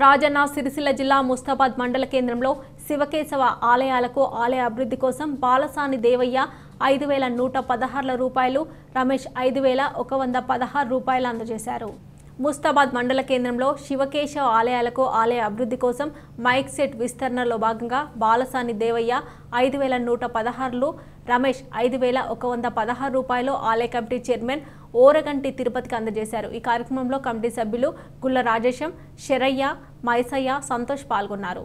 రాజన్న సిరిసిల్ల జిల్లా ముస్తాబాద్ మండల కేంద్రంలో శివకేశవ ఆలయాలకు ఆలయ అభివృద్ధి కోసం బాలసాని దేవయ్య ఐదు వేల నూట పదహారుల రూపాయలు రమేష్ ఐదు వేల ఒక వంద పదహారు రూపాయలు అందజేశారు ముస్తాబాద్ మండల కేంద్రంలో శివకేశవ ఆలయాలకు ఆలయ అభివృద్ధి కోసం మైక్ సెట్ విస్తరణలో భాగంగా బాలసాని దేవయ్య ఐదు వేల నూట పదహారులు రమేష్ ఐదు వేల ఒక వంద పదహారు రూపాయలు ఆలయ కమిటీ చైర్మన్ ఓరగంటి తిరుపతికి అందజేశారు ఈ కార్యక్రమంలో కమిటీ సభ్యులు గుల్ల రాజేశం శరయ్య మైసయ్య సంతోష్ పాల్గొన్నారు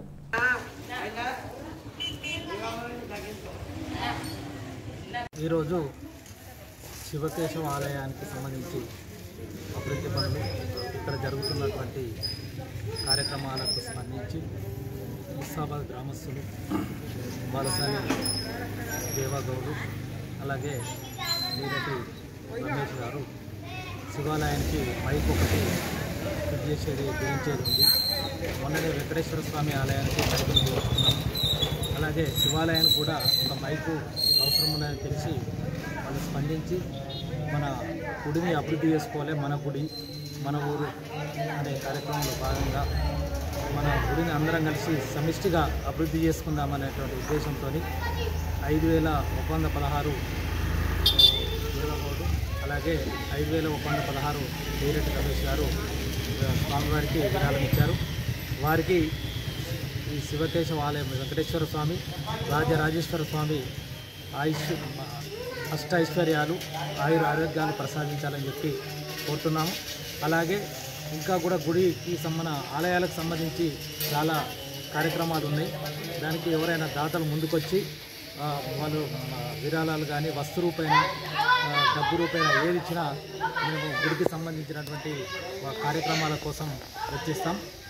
ఈరోజు శివకేశవ ఆలయానికి సంబంధించి అభివృద్ధి పనులు ఇక్కడ జరుగుతున్నటువంటి కార్యక్రమాలకు స్పందించి ముస్తాబాద్ గ్రామస్తులు బాలసాని దేవాగౌడు అలాగే వీరటి రమేష్ గారు శివాలయానికి మైక్ ఒకటి ఫిట్ చేసేది బిగించేది ఉంది మొన్ననే వెంకటేశ్వర స్వామి ఆలయానికి మైకులు బిగించుకున్నాం అలాగే శివాలయానికి కూడా ఒక మైకు అవసరం ఉందని తెలిసి వాళ్ళు స్పందించి మన గుడిని అభివృద్ధి చేసుకోవాలి మన గుడి మన ఊరు అనే కార్యక్రమంలో భాగంగా మన గుడిని అందరం కలిసి సమిష్టిగా అభివృద్ధి చేసుకుందామనేటువంటి ఉద్దేశంతో ఐదు వేల ఒక వంద పదహారు వీరగౌడు అలాగే ఐదు వేల ఒక వంద పదహారు వీరెడ్డి రమేష్ గారు ఆ, స్వామివారికి విరాళం ఇచ్చారు వారికి ఈ శివకేశవ ఆలయం వెంకటేశ్వర స్వామి రాజరాజేశ్వర స్వామి ఆయుష్ అష్ట ఐశ్వర్యాలు ఆయుర ఆరోగ్యాలు ప్రసాదించాలని చెప్పి కోరుతున్నాము అలాగే ఇంకా కూడా గుడికి సంబంధ ఆలయాలకు సంబంధించి చాలా కార్యక్రమాలు ఉన్నాయి దానికి ఎవరైనా దాతలు ముందుకొచ్చి ఆ, వాళ్ళు ఆ, విరాళాలు కానీ వస్తు రూపైన ఆ, డబ్బు రూపైన ఏది ఇచ్చినా మేము గుడికి సంబంధించినటువంటి ఆ, కార్యక్రమాల కోసం వెచ్చిస్తాం